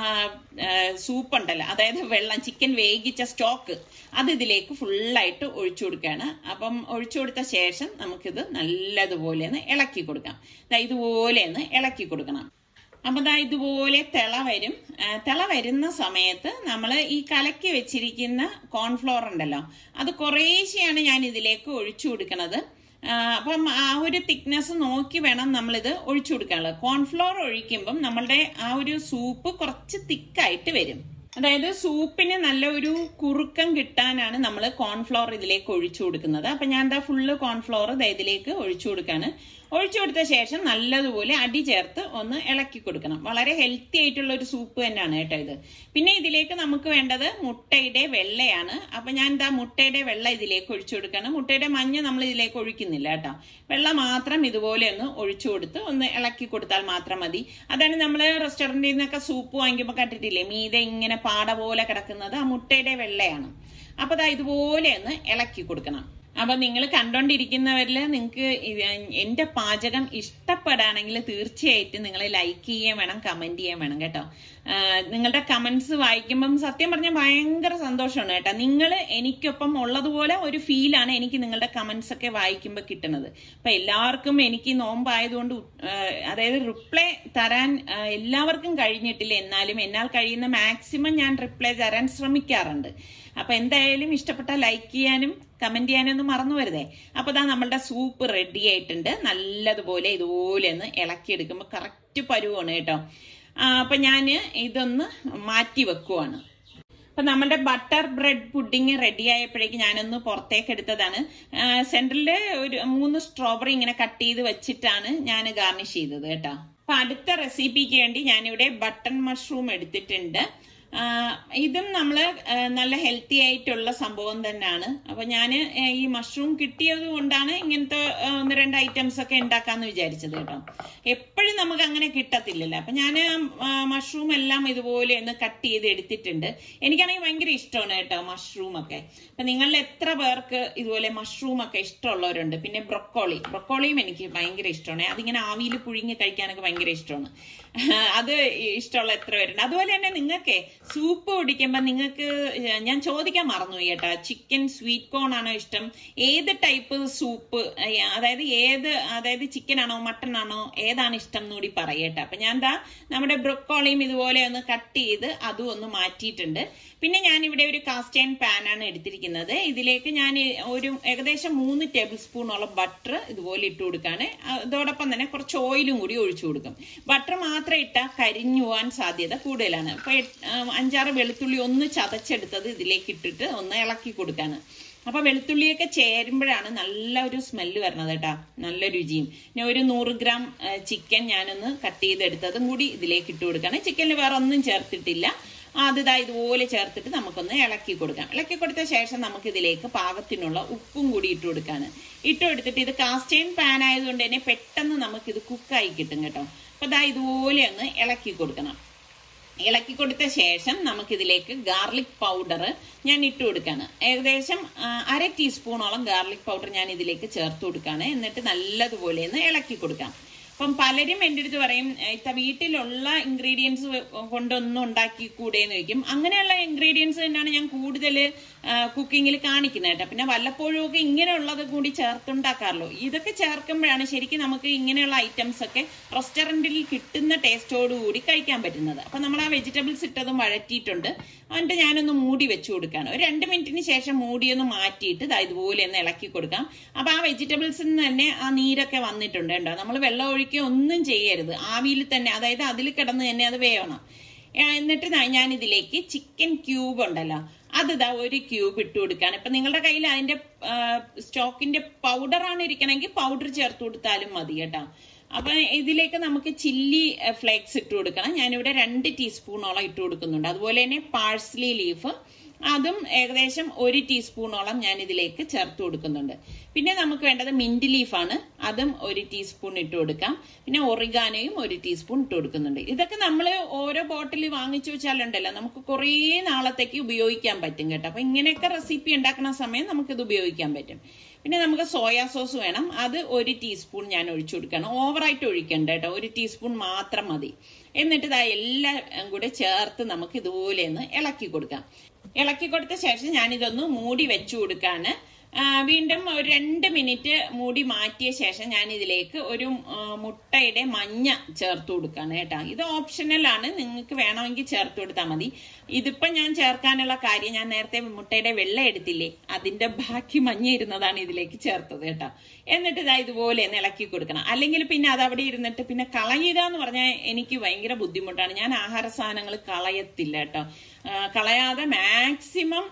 സൂപ്പ് ഉണ്ടല്ലോ അതായത് വെള്ളം ചിക്കൻ വേവിച്ച സ്റ്റോക്ക് അത് ഇതിലേക്ക് ഫുള്ളായിട്ട് ഒഴിച്ചു കൊടുക്കുകയാണ് അപ്പം ഒഴിച്ചു കൊടുത്ത ശേഷം നമുക്കിത് നല്ലതുപോലെ ഒന്ന് ഇളക്കി കൊടുക്കാം ഇതുപോലെ ഒന്ന് ഇളക്കി കൊടുക്കണം അപ്പൊ ദാ ഇതുപോലെ തിള വരും തിള വരുന്ന സമയത്ത് നമ്മൾ ഈ കലക്കി വെച്ചിരിക്കുന്ന കോൺഫ്ലോർ ഉണ്ടല്ലോ അത് കുറേശ്ശെയാണ് ഞാൻ ഇതിലേക്ക് ഒഴിച്ചു കൊടുക്കുന്നത് അപ്പം ആ ഒരു തിക്നെസ് നോക്കി വേണം നമ്മളിത് ഒഴിച്ചു കൊടുക്കാനുള്ളത് കോൺഫ്ലോർ ഒഴിക്കുമ്പം നമ്മളുടെ ആ ഒരു സൂപ്പ് കുറച്ച് തിക്കായിട്ട് വരും അതായത് സൂപ്പിന് നല്ല ഒരു കുറുക്കം കിട്ടാനാണ് നമ്മൾ കോൺഫ്ലോർ ഇതിലേക്ക് ഒഴിച്ചു കൊടുക്കുന്നത് അപ്പൊ ഞാൻ എന്താ ഫുള്ള് കോൺഫ്ലോർ ഇതിലേക്ക് ഒഴിച്ചു കൊടുക്കാണ് ഒഴിച്ചു കൊടുത്ത ശേഷം നല്ലതുപോലെ അടി ചേർത്ത് ഒന്ന് ഇളക്കി കൊടുക്കണം വളരെ ഹെൽത്തി ആയിട്ടുള്ള ഒരു സൂപ്പ് തന്നെയാണ് കേട്ടോ ഇത് പിന്നെ ഇതിലേക്ക് നമുക്ക് വേണ്ടത് മുട്ടയുടെ വെള്ളയാണ് അപ്പൊ ഞാൻ എന്താ മുട്ടയുടെ വെള്ള ഇതിലേക്ക് ഒഴിച്ചു കൊടുക്കാണ് മുട്ടയുടെ മഞ്ഞ നമ്മൾ ഇതിലേക്ക് ഒഴിക്കുന്നില്ല കേട്ടോ വെള്ള മാത്രം ഇതുപോലെ ഒന്ന് ഒഴിച്ചു കൊടുത്ത് ഒന്ന് ഇളക്കി കൊടുത്താൽ മാത്രം മതി അതാണ് നമ്മൾ റെസ്റ്റോറൻറ്റിൽ നിന്നൊക്കെ സൂപ്പ് വാങ്ങിക്കുമ്പോൾ കണ്ടിട്ടില്ലേ മീതെ ഇങ്ങനെ പാട പോലെ കിടക്കുന്നത് ആ മുട്ടയുടെ വെള്ളയാണ് അപ്പൊ അതാ ഇതുപോലെ ഒന്ന് ഇളക്കി കൊടുക്കണം അപ്പൊ നിങ്ങൾ കണ്ടോണ്ടിരിക്കുന്നവരിൽ നിങ്ങൾക്ക് എന്റെ പാചകം ഇഷ്ടപ്പെടാണെങ്കിൽ തീർച്ചയായിട്ടും നിങ്ങൾ ലൈക്ക് ചെയ്യാൻ വേണം കമന്റ് ചെയ്യാൻ വേണം കേട്ടോ നിങ്ങളുടെ കമന്റ്സ് വായിക്കുമ്പം സത്യം പറഞ്ഞാൽ ഭയങ്കര സന്തോഷമാണ് കേട്ടോ നിങ്ങൾ എനിക്കൊപ്പം ഉള്ളതുപോലെ ഒരു ഫീലാണ് എനിക്ക് നിങ്ങളുടെ കമന്റ്സ് ഒക്കെ വായിക്കുമ്പോൾ കിട്ടുന്നത് അപ്പൊ എല്ലാവർക്കും എനിക്ക് നോമ്പായതുകൊണ്ട് അതായത് റിപ്ലൈ തരാൻ എല്ലാവർക്കും കഴിഞ്ഞിട്ടില്ല എന്നാലും എന്നാൽ കഴിയുന്ന മാക്സിമം ഞാൻ റിപ്ലൈ തരാൻ ശ്രമിക്കാറുണ്ട് അപ്പൊ എന്തായാലും ഇഷ്ടപ്പെട്ട ലൈക്ക് ചെയ്യാനും കമന്റ് ചെയ്യാനും ഒന്നും മറന്നു വരുതേ അപ്പൊ ഇതാ നമ്മളുടെ സൂപ്പ് റെഡി ആയിട്ടുണ്ട് നല്ലതുപോലെ ഇതുപോലെ ഒന്ന് ഇളക്കിയെടുക്കുമ്പോൾ കറക്റ്റ് പരുവാണ് കേട്ടോ അപ്പൊ ഞാൻ ഇതൊന്ന് മാറ്റി വെക്കുവാണ് അപ്പൊ നമ്മുടെ ബട്ടർ ബ്രെഡ് പുഡിങ് റെഡി ആയപ്പോഴേക്ക് ഞാനൊന്ന് പുറത്തേക്ക് എടുത്തതാണ് സെന്ററില് ഒരു മൂന്ന് സ്ട്രോബെറി ഇങ്ങനെ കട്ട് ചെയ്ത് വെച്ചിട്ടാണ് ഞാൻ ഗാർണിഷ് ചെയ്തത് കേട്ടോ അപ്പൊ അടുത്ത റെസിപ്പിക്ക് വേണ്ടി ഞാനിവിടെ ബട്ടൺ മഷ്റൂം എടുത്തിട്ടുണ്ട് ഇതും നമ്മൾ നല്ല ഹെൽത്തി ആയിട്ടുള്ള സംഭവം തന്നെയാണ് അപ്പൊ ഞാൻ ഈ മഷ്റൂം കിട്ടിയത് കൊണ്ടാണ് ഇങ്ങനത്തെ ഒന്ന് രണ്ട് ഐറ്റംസ് ഒക്കെ ഉണ്ടാക്കാന്ന് വിചാരിച്ചത് കേട്ടോ എപ്പോഴും നമുക്ക് അങ്ങനെ കിട്ടത്തില്ലല്ലോ അപ്പൊ ഞാൻ മഷ്റൂം എല്ലാം ഇതുപോലെ ഒന്ന് കട്ട് ചെയ്ത് എടുത്തിട്ടുണ്ട് എനിക്കാണെങ്കിൽ ഭയങ്കര ഇഷ്ടമാണ് കേട്ടോ മഷ്റൂം ഒക്കെ അപ്പൊ നിങ്ങളിൽ എത്ര പേർക്ക് ഇതുപോലെ മഷ്റൂം ഒക്കെ ഇഷ്ടമുള്ളവരുണ്ട് പിന്നെ ബ്രൊക്കോളി ബ്രൊക്കോളിയും എനിക്ക് ഭയങ്കര ഇഷ്ടമാണ് അതിങ്ങനെ ആവിയിൽ പുഴുങ്ങി കഴിക്കാനൊക്കെ ഭയങ്കര ഇഷ്ടമാണ് അത് ഇഷ്ടമുള്ള എത്ര പേരുണ്ട് അതുപോലെ തന്നെ നിങ്ങൾക്ക് സൂപ്പ് കുടിക്കുമ്പോൾ നിങ്ങൾക്ക് ഞാൻ ചോദിക്കാൻ മറന്നു കേട്ടോ ചിക്കൻ സ്വീറ്റ് കോൺ ആണോ ഇഷ്ടം ഏത് ടൈപ്പ് സൂപ്പ് അതായത് ഏത് അതായത് ചിക്കൻ ആണോ മട്ടൺ ആണോ ഏതാണ് ഇഷ്ടം എന്ന് കൂടി പറയട്ടെ അപ്പൊ ഞാൻ എന്താ നമ്മുടെ ബ്രൊക്കോളിയും ഇതുപോലെ ഒന്ന് കട്ട് ചെയ്ത് അതും ഒന്ന് മാറ്റിയിട്ടുണ്ട് പിന്നെ ഞാൻ ഇവിടെ ഒരു കാസ്റ്റ് ആൻഡ് പാൻ ആണ് എടുത്തിരിക്കുന്നത് ഇതിലേക്ക് ഞാൻ ഒരു ഏകദേശം മൂന്ന് ടേബിൾ സ്പൂണോളം ബട്ടർ ഇതുപോലെ ഇട്ട് കൊടുക്കാണ് അതോടൊപ്പം തന്നെ കുറച്ച് ഓയിലും കൂടി ഒഴിച്ചു കൊടുക്കും ബട്ടർ മാത്രം ഇട്ടാൽ കരിഞ്ഞു പോകാൻ സാധ്യത കൂടുതലാണ് അപ്പൊ അഞ്ചാറ് വെളുത്തുള്ളി ഒന്ന് ചതച്ചെടുത്തത് ഇതിലേക്ക് ഇട്ടിട്ട് ഒന്ന് ഇളക്കി കൊടുക്കാണ് അപ്പൊ വെളുത്തുള്ളിയൊക്കെ ചേരുമ്പോഴാണ് നല്ല ഒരു സ്മെല്ല് വരുന്നത് കേട്ടോ നല്ല രുചിയും പിന്നെ ഒരു നൂറ് ഗ്രാം ചിക്കൻ ഞാനൊന്ന് കട്ട് ചെയ്തെടുത്തതും കൂടി ഇതിലേക്ക് ഇട്ട് കൊടുക്കാണ് ചിക്കനിൽ വേറെ ഒന്നും ചേർത്തിട്ടില്ല അത് ഇതാ ഇതുപോലെ ചേർത്തിട്ട് നമുക്കൊന്ന് ഇളക്കി കൊടുക്കാം ഇളക്കി കൊടുത്ത ശേഷം നമുക്ക് ഇതിലേക്ക് പാകത്തിനുള്ള ഉപ്പും കൂടി ഇട്ട് കൊടുക്കാണ് ഇട്ട് കൊടുത്തിട്ട് ഇത് കാസ്റ്റേൺ പാൻ ആയതുകൊണ്ട് തന്നെ പെട്ടെന്ന് നമുക്കിത് കുക്കായി കിട്ടും കേട്ടോ അപ്പൊ ഇതാ ഇതുപോലെ ഒന്ന് ഇളക്കി കൊടുക്കണം ഇളക്കി കൊടുത്ത ശേഷം നമുക്കിതിലേക്ക് ഗാർലിക് പൗഡർ ഞാൻ ഇട്ട് കൊടുക്കാണ് ഏകദേശം അര ടീസ്പൂണോളം ഗാർലിക് പൗഡർ ഞാൻ ഇതിലേക്ക് ചേർത്ത് കൊടുക്കാണ് എന്നിട്ട് നല്ലതുപോലെ ഒന്ന് ഇളക്കി കൊടുക്കാം അപ്പം പലരും എൻ്റെ അടുത്ത് പറയും ഇത്ത വീട്ടിലുള്ള ഇൻഗ്രീഡിയൻസ് കൊണ്ടൊന്നും ഉണ്ടാക്കി കൂടെയെന്ന് ചോദിക്കും അങ്ങനെയുള്ള ഇൻഗ്രീഡിയൻസ് തന്നെയാണ് ഞാൻ കൂടുതൽ കുക്കിങ്ങിൽ കാണിക്കുന്നത് കേട്ടോ പിന്നെ വല്ലപ്പോഴും ഒക്കെ ഇങ്ങനെയുള്ളത് കൂടി ചേർത്തുണ്ടാക്കാറുള്ളൂ ഇതൊക്കെ ചേർക്കുമ്പോഴാണ് ശരിക്കും നമുക്ക് ഇങ്ങനെയുള്ള ഐറ്റംസ് ഒക്കെ റെസ്റ്റോറൻറ്റിൽ കിട്ടുന്ന ടേസ്റ്റോട് കൂടി കഴിക്കാൻ പറ്റുന്നത് അപ്പൊ നമ്മൾ ആ വെജിറ്റബിൾസ് ഇട്ടതും വഴറ്റിയിട്ടുണ്ട് എന്നിട്ട് ഞാനൊന്ന് മൂടി വെച്ച് കൊടുക്കാണ് ഒരു രണ്ട് മിനിറ്റിന് ശേഷം മൂടിയൊന്ന് മാറ്റിയിട്ട് ദാ ഇതുപോലെ ഒന്ന് ഇളക്കി കൊടുക്കാം അപ്പൊ ആ വെജിറ്റബിൾസിൽ നിന്ന് തന്നെ ആ നീരൊക്കെ വന്നിട്ടുണ്ട് കേട്ടോ നമ്മൾ വെള്ളം ഒഴിക്കുക ഒന്നും ചെയ്യരുത് ആവിയിൽ തന്നെ അതായത് അതിൽ കിടന്ന് തന്നെ അത് വേവണം ആ, എന്നിട്ട് ദാ ഞാൻ ഇതിലേക്ക് ചിക്കൻ ക്യൂബ് ഉണ്ടല്ലോ അത് ദാ ഒരു ക്യൂബ് ഇട്ട് കൊടുക്കാണ് ഇപ്പൊ നിങ്ങളുടെ കയ്യിൽ അതിന്റെ സ്റ്റോക്കിന്റെ പൗഡർ ആണ് ഇരിക്കണമെങ്കിൽ പൗഡർ ചേർത്ത് കൊടുത്താലും മതി കേട്ടോ അപ്പൊ ഇതിലേക്ക് നമുക്ക് ചില്ലി ഫ്ലേക്സ് ഇട്ട് കൊടുക്കണം ഞാനിവിടെ രണ്ട് ടീസ്പൂണോളം ഇട്ട് കൊടുക്കുന്നുണ്ട് അതുപോലെ തന്നെ പാഴ്സ്ലി ലീഫ് അതും ഏകദേശം ഒരു ടീസ്പൂണോളം ഞാൻ ഇതിലേക്ക് ചേർത്ത് കൊടുക്കുന്നുണ്ട് പിന്നെ നമുക്ക് വേണ്ടത് മിന്റ് ലീഫാണ് അതും ഒരു ടീസ്പൂൺ ഇട്ട് കൊടുക്കാം പിന്നെ ഒറിഗാനയും ഒരു ടീസ്പൂൺ ഇട്ട് കൊടുക്കുന്നുണ്ട് ഇതൊക്കെ നമ്മൾ ഓരോ ബോട്ടിൽ വാങ്ങിച്ചു വെച്ചാലുണ്ടല്ലോ നമുക്ക് കുറേ നാളത്തേക്ക് ഉപയോഗിക്കാൻ പറ്റും കേട്ടോ അപ്പൊ ഇങ്ങനെയൊക്കെ റെസിപ്പി ഉണ്ടാക്കുന്ന സമയം നമുക്കിത് ഉപയോഗിക്കാൻ പറ്റും പിന്നെ നമുക്ക് സോയാ സോസ് വേണം അത് ഒരു ടീസ്പൂൺ ഞാൻ ഒഴിച്ചു കൊടുക്കണം ഓവറായിട്ട് ഒഴിക്കണ്ട കേട്ടോ ഒരു ടീസ്പൂൺ മാത്രം മതി എന്നിട്ട് ഇതാ എല്ലാം കൂടെ ചേർത്ത് നമുക്ക് ഇതുപോലെ ഒന്ന് ഇളക്കി കൊടുക്കാം ഇളക്കി കൊടുത്ത ശേഷം ഞാനിതൊന്ന് മൂടി വെച്ചു കൊടുക്കാണ് ആ, വീണ്ടും ഒരു രണ്ട് മിനിറ്റ് മൂടി മാറ്റിയ ശേഷം ഞാൻ ഇതിലേക്ക് ഒരു ആ, മുട്ടയുടെ മഞ്ഞ ചേർത്ത് കൊടുക്കാണ് കേട്ടോ ഇത് ഓപ്ഷണൽ ആണ് നിങ്ങൾക്ക് വേണമെങ്കിൽ ചേർത്ത് കൊടുത്താൽ മതി ഇതിപ്പോ ഞാൻ ചേർക്കാനുള്ള കാര്യം ഞാൻ നേരത്തെ മുട്ടയുടെ വെള്ള എടുത്തില്ലേ അതിന്റെ ബാക്കി മഞ്ഞ ഇരുന്നതാണ് ഇതിലേക്ക് ചേർത്തത് കേട്ടോ എന്നിട്ട് ഇതാ ഇതുപോലെ ഒന്ന് ഇളക്കി കൊടുക്കണം അല്ലെങ്കിൽ പിന്നെ അത് അവിടെ ഇരുന്നിട്ട് പിന്നെ കളയുക എന്ന് പറഞ്ഞാൽ എനിക്ക് ഭയങ്കര ബുദ്ധിമുട്ടാണ് ഞാൻ ആഹാര സാധനങ്ങൾ കളയത്തില്ല കേട്ടോ ആ, കളയാതെ മാക്സിമം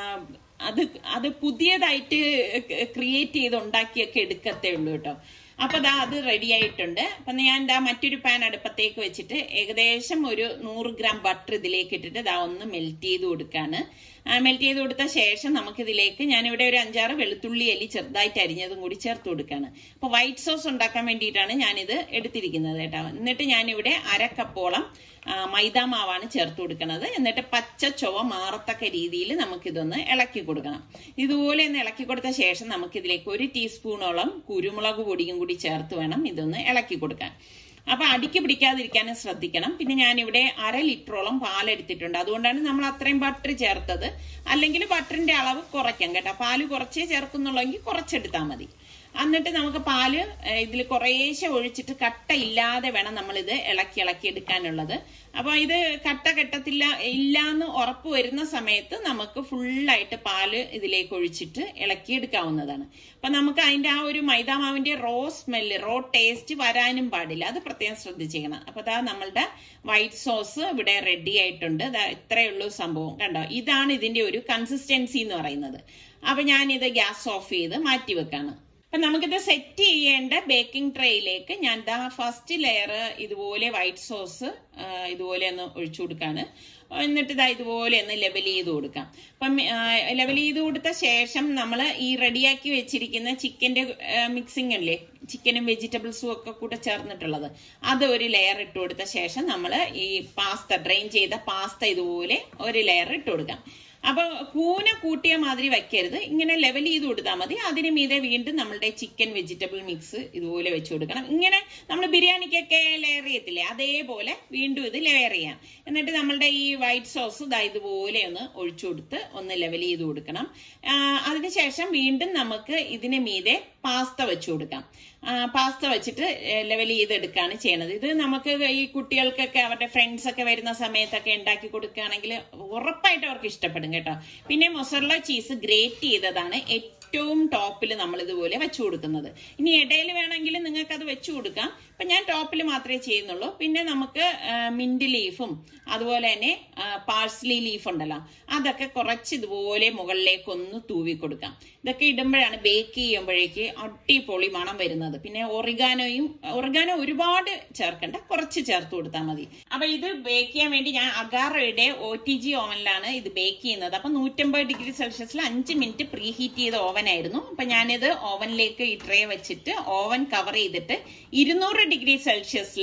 അത് അത് പുതിയതായിട്ട് ക്രിയേറ്റ് ചെയ്ത് ഉണ്ടാക്കിയൊക്കെ എടുക്കത്തേ ഉള്ളൂ കേട്ടോ അപ്പൊ ദാ അത് റെഡി ആയിട്ടുണ്ട് അപ്പൊ ഞാൻ ദാ മറ്റൊരു പാൻ അടുപ്പത്തേക്ക് വെച്ചിട്ട് ഏകദേശം ഒരു നൂറ് ഗ്രാം ബട്ടർ ഇതിലേക്ക് ഇട്ടിട്ട് ദാ ഒന്ന് മെൽറ്റ് ചെയ്ത് കൊടുക്കാണ് മെൽറ്റ് ചെയ്ത് കൊടുത്ത ശേഷം നമുക്കിതിലേക്ക് ഞാനിവിടെ ഒരു അഞ്ചാറ് വെളുത്തുള്ളി അല്ലി ചെറുതായിട്ട് അരിഞ്ഞതും കൂടി ചേർത്ത് കൊടുക്കാണ് അപ്പൊ വൈറ്റ് സോസ് ഉണ്ടാക്കാൻ വേണ്ടിയിട്ടാണ് ഞാനിത് എടുത്തിരിക്കുന്നത് കേട്ടോ എന്നിട്ട് ഞാനിവിടെ അര കപ്പോളം ആ, മൈദാ മാവാണ് ചേർത്ത് കൊടുക്കുന്നത് എന്നിട്ട് പച്ച ചുവ മാറത്തക്ക രീതിയിൽ നമുക്കിതൊന്ന് ഇളക്കി കൊടുക്കണം ഇതുപോലെ ഒന്ന് ഇളക്കി കൊടുത്ത ശേഷം നമുക്കിതിലേക്ക് ഒരു ടീസ്പൂണോളം കുരുമുളക് പൊടിയും കൂടി ചേർത്ത് വേണം ഇതൊന്ന് ഇളക്കി കൊടുക്കാൻ അപ്പൊ അടിക്ക് പിടിക്കാതിരിക്കാനും ശ്രദ്ധിക്കണം പിന്നെ ഞാനിവിടെ അര ലിറ്ററോളം പാലെടുത്തിട്ടുണ്ട് അതുകൊണ്ടാണ് നമ്മൾ അത്രയും ബട്ടർ ചേർത്തത് അല്ലെങ്കിൽ ബട്ടറിന്റെ അളവ് കുറയ്ക്കാം കേട്ടോ പാല് കുറച്ചേ ചേർക്കുന്നുള്ളെങ്കിൽ കുറച്ചെടുത്താൽ മതി എന്നിട്ട് നമുക്ക് പാല് ഇതിൽ കുറേശ്ശെ ഒഴിച്ചിട്ട് കട്ട ഇല്ലാതെ വേണം നമ്മൾ ഇത് ഇളക്കി ഇളക്കി എടുക്കാനുള്ളത് അപ്പൊ ഇത് കട്ട കെട്ടത്തില്ല ഇല്ലാന്ന് ഉറപ്പ് വരുന്ന സമയത്ത് നമുക്ക് ഫുള്ളായിട്ട് പാല് ഇതിലേക്ക് ഒഴിച്ചിട്ട് ഇളക്കി എടുക്കാവുന്നതാണ് അപ്പൊ നമുക്ക് അതിന്റെ ആ ഒരു മൈദാമാവിന്റെ റോ സ്മെല്ല് റോ ടേസ്റ്റ് വരാനും പാടില്ല അത് പ്രത്യേകം ശ്രദ്ധിച്ചേക്കണം അപ്പൊ അതാ നമ്മളുടെ വൈറ്റ് സോസ് ഇവിടെ റെഡി ആയിട്ടുണ്ട് ദാ ഇത്രയേ ഉള്ളൂ സംഭവം കണ്ടോ ഇതാണ് ഇതിന്റെ ഒരു കൺസിസ്റ്റൻസി എന്ന് പറയുന്നത് അപ്പൊ ഞാനിത് ഗ്യാസ് ഓഫ് ചെയ്ത് മാറ്റി വെക്കാണ് അപ്പൊ നമുക്കിത് സെറ്റ് ചെയ്യേണ്ട ബേക്കിംഗ് ട്രേയിലേക്ക് ഞാൻ ദാ ഫസ്റ്റ് ലെയർ ഇതുപോലെ വൈറ്റ് സോസ് ഇതുപോലെ ഒന്ന് ഒഴിച്ചു കൊടുക്കാണ് എന്നിട്ട് ഇതാ ഇതുപോലെ ഒന്ന് ലെവൽ ചെയ്ത് കൊടുക്കാം അപ്പം ലെവൽ ചെയ്ത് കൊടുത്ത ശേഷം നമ്മൾ ഈ റെഡിയാക്കി വെച്ചിരിക്കുന്ന ചിക്കന്റെ മിക്സിംഗ് അല്ലേ ചിക്കനും വെജിറ്റബിൾസും ഒക്കെ കൂടെ ചേർന്നിട്ടുള്ളത് അത് ഒരു ലെയർ ഇട്ട് കൊടുത്ത ശേഷം നമ്മൾ ഈ പാസ്ത ഡ്രെയിൻ ചെയ്ത പാസ്ത ഇതുപോലെ ഒരു ലെയർ ഇട്ട് കൊടുക്കാം അപ്പൊ കൂന കൂട്ടിയ മാതിരി വെക്കരുത് ഇങ്ങനെ ലെവൽ ചെയ്ത് കൊടുത്താൽ മതി അതിന് മീതെ വീണ്ടും നമ്മളുടെ ചിക്കൻ വെജിറ്റബിൾ മിക്സ് ഇതുപോലെ വെച്ച് കൊടുക്കണം ഇങ്ങനെ നമ്മൾ ബിരിയാണിക്കൊക്കെ ലെയർ ചെയ്യത്തില്ലേ അതേപോലെ വീണ്ടും ഇത് ലെയർ ചെയ്യാം എന്നിട്ട് നമ്മളുടെ ഈ വൈറ്റ് സോസ് ഇതാ ഇതുപോലെ ഒന്ന് ഒഴിച്ചു കൊടുത്ത് ഒന്ന് ലെവൽ ചെയ്ത് കൊടുക്കണം ആ, അതിനുശേഷം വീണ്ടും നമുക്ക് ഇതിന് മീതെ പാസ്ത വെച്ചു കൊടുക്കാം പാസ്ത വെച്ചിട്ട് ലെവൽ ചെയ്തെടുക്കുകയാണ് ചെയ്യണത് ഇത് നമുക്ക് ഈ കുട്ടികൾക്കൊക്കെ അവരുടെ ഫ്രണ്ട്സ് ഒക്കെ വരുന്ന സമയത്തൊക്കെ ഉണ്ടാക്കി കൊടുക്കുകയാണെങ്കിൽ ഉറപ്പായിട്ട് അവർക്ക് ഇഷ്ടപ്പെടും കേട്ടോ പിന്നെ മൊസറല ചീസ് ഗ്രേറ്റ് ചെയ്തതാണ് ഏറ്റവും ടോപ്പിൽ നമ്മൾ ഇതുപോലെ വെച്ചു കൊടുക്കുന്നത് ഇനി ഇടയിൽ വേണമെങ്കിൽ നിങ്ങൾക്ക് അത് വെച്ചു കൊടുക്കാം ഇപ്പൊ ഞാൻ ടോപ്പിൽ മാത്രമേ ചെയ്യുന്നുള്ളൂ പിന്നെ നമുക്ക് മിന്റ് ലീഫും അതുപോലെ തന്നെ പാഴ്സ്ലി ലീഫ് ഉണ്ടല്ലോ അതൊക്കെ കുറച്ച് ഇതുപോലെ മുകളിലേക്ക് ഒന്ന് തൂവി കൊടുക്കാം ഇതൊക്കെ ഇടുമ്പോഴാണ് ബേക്ക് ചെയ്യുമ്പോഴേക്ക് അടിപൊളി മണം വരുന്നത് പിന്നെ ഒറിഗാനോയും ഒറിഗാനോ ഒരുപാട് ചേർക്കണ്ട കുറച്ച് ചേർത്ത് കൊടുത്താൽ മതി അപ്പൊ ഇത് ബേക്ക് ചെയ്യാൻ വേണ്ടി ഞാൻ അഗാറയുടെ ഒ ടി ജി ഓവനിലാണ് ഇത് ബേക്ക് ചെയ്യുന്നത് അപ്പൊ നൂറ്റമ്പത് ഡിഗ്രി സെൽഷ്യസിൽ അഞ്ച് മിനിറ്റ് പ്രീ ഹീറ്റ് ചെയ്ത ഓവൻ ആയിരുന്നു അപ്പൊ ഞാനിത് ഓവനിലേക്ക് ഈ ട്രേ വെച്ചിട്ട് ഓവൻ കവർ ചെയ്തിട്ട് ഇരുന്നൂറ് ഡിഗ്രി സെൽഷ്യസിൽ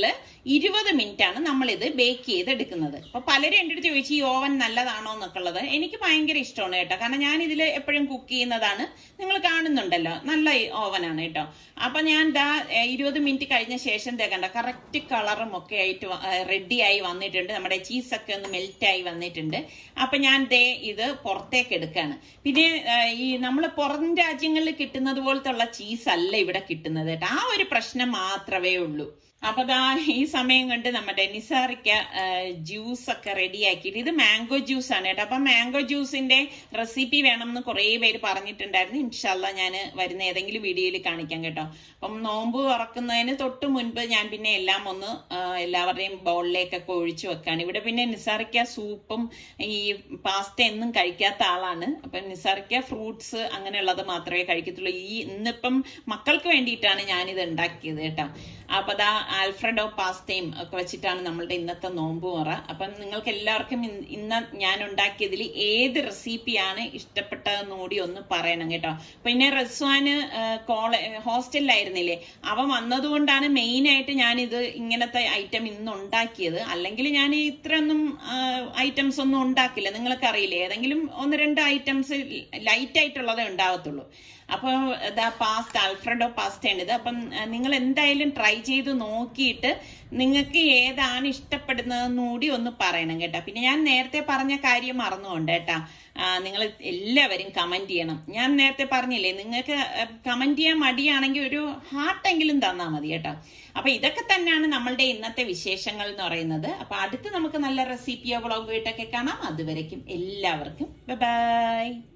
ഇരുപത് മിനിറ്റ് ആണ് നമ്മൾ ഇത് ബേക്ക് ചെയ്തെടുക്കുന്നത് അപ്പൊ പലരും എൻ്റെ അടുത്ത് ചോദിച്ചു ഈ ഓവൻ നല്ലതാണോ എന്നൊക്കെ ഉള്ളത് എനിക്ക് ഭയങ്കര ഇഷ്ടമാണ് കേട്ടോ കാരണം ഞാൻ ഇതിൽ എപ്പോഴും കുക്ക് ചെയ്യുന്നതാണ് നിങ്ങൾ കാണുന്നുണ്ടല്ലോ നല്ല ഓവനാണ് കേട്ടോ അപ്പൊ ഞാൻ ദാ ഏഹ്, ഇരുപത് മിനിറ്റ് കഴിഞ്ഞ ശേഷം ദേ കണ്ട കറക്റ്റ് കളറും ഒക്കെ ആയിട്ട് റെഡി ആയി വന്നിട്ടുണ്ട് നമ്മുടെ ചീസൊക്കെ ഒന്ന് മെൽറ്റ് ആയി വന്നിട്ടുണ്ട് അപ്പൊ ഞാൻ ദേ ഇത് പുറത്തേക്ക് എടുക്കാണ് പിന്നെ ഏഹ്, ഈ നമ്മൾ പുറം രാജ്യങ്ങളിൽ കിട്ടുന്നത് പോലത്തെ ഉള്ള ചീസ് അല്ല ഇവിടെ കിട്ടുന്നത് കേട്ടോ ആ ഒരു പ്രശ്നം മാത്രമേ ഉള്ളൂ അപ്പൊ ദാ ഈ സമയം കൊണ്ട് നമ്മുടെ നിസാറിക്ക ജ്യൂസ് ഒക്കെ റെഡിയാക്കിയിട്ട് ഇത് മാംഗോ ജ്യൂസ് ആണ് കേട്ടോ അപ്പൊ മാംഗോ ജ്യൂസിന്റെ റെസിപ്പി വേണം എന്ന് കുറെ പേര് പറഞ്ഞിട്ടുണ്ടായിരുന്നു ഇൻഷല്ല ഞാൻ വരുന്ന ഏതെങ്കിലും വീഡിയോയിൽ കാണിക്കാം കേട്ടോ അപ്പം നോമ്പ് തുറക്കുന്നതിന് തൊട്ട് മുൻപ് ഞാൻ പിന്നെ എല്ലാം ഒന്ന് ആ, എല്ലാവരുടെയും ബൗളിലേക്കൊക്കെ ഒഴിച്ചു വെക്കാണ് ഇവിടെ പിന്നെ നിസാറിക്ക സൂപ്പും ഈ പാസ്ത എന്നും കഴിക്കാത്ത ആളാണ് അപ്പൊ നിസാറിക്ക ഫ്രൂട്ട്സ് അങ്ങനെയുള്ളത് മാത്രമേ കഴിക്കത്തുള്ളൂ ഈ ഇന്നിപ്പം മക്കൾക്ക് വേണ്ടിയിട്ടാണ് ഞാനിത് ഉണ്ടാക്കിയത് കേട്ടോ അപ്പൊ ദാ ആൽഫ്രഡോ പാസ്തയും ഒക്കെ വെച്ചിട്ടാണ് നമ്മളുടെ ഇന്നത്തെ നോമ്പ് മുറ അപ്പം നിങ്ങൾക്ക് എല്ലാവർക്കും ഇന്ന് ഇന്ന് ഞാൻ ഉണ്ടാക്കിയതിൽ ഏത് റെസിപ്പിയാണ് ഇഷ്ടപ്പെട്ടതെന്ന് കൂടി ഒന്ന് പറയണം കേട്ടോ പിന്നെ റസ്വാന് കോളേ ഹോസ്റ്റലിലായിരുന്നില്ലേ അവൻ വന്നതുകൊണ്ടാണ് മെയിൻ ആയിട്ട് ഞാൻ ഇത് ഇങ്ങനത്തെ ഐറ്റം ഇന്ന് ഉണ്ടാക്കിയത് അല്ലെങ്കിൽ ഞാൻ ഇത്രയൊന്നും ഐറ്റംസ് ഒന്നും ഉണ്ടാക്കില്ല നിങ്ങൾക്ക് അറിയില്ലേ ഏതെങ്കിലും ഒന്ന് രണ്ട് ഐറ്റംസ് ലൈറ്റ് ആയിട്ടുള്ളതേ ഉണ്ടാവത്തുള്ളൂ അപ്പോൾ ഇതാ പാസ്ത അൽഫ്രഡോ പാസ്തയാണ് ഇത് അപ്പം നിങ്ങൾ എന്തായാലും ട്രൈ ചെയ്ത് നോക്കിയിട്ട് നിങ്ങൾക്ക് ഏതാണ് ഇഷ്ടപ്പെടുന്നതെന്ന് കൂടി ഒന്ന് പറയണം കേട്ടോ പിന്നെ ഞാൻ നേരത്തെ പറഞ്ഞ കാര്യം മറന്നുകൊണ്ട് കേട്ടാ നിങ്ങൾ എല്ലാവരും കമന്റ് ചെയ്യണം ഞാൻ നേരത്തെ പറഞ്ഞില്ലേ നിങ്ങൾക്ക് കമന്റ് ചെയ്യാൻ മടിയാണെങ്കിൽ ഒരു ഹാർട്ടെങ്കിലും തന്നാൽ മതി കേട്ടോ അപ്പൊ ഇതൊക്കെ തന്നെയാണ് നമ്മളുടെ ഇന്നത്തെ വിശേഷങ്ങൾ എന്ന് പറയുന്നത് അപ്പൊ അടുത്ത് നമുക്ക് നല്ല റെസിപ്പിയോ വ്ളോഗോ ആയിട്ടൊക്കെ കാണാം അതുവരയ്ക്കും എല്ലാവർക്കും ബൈ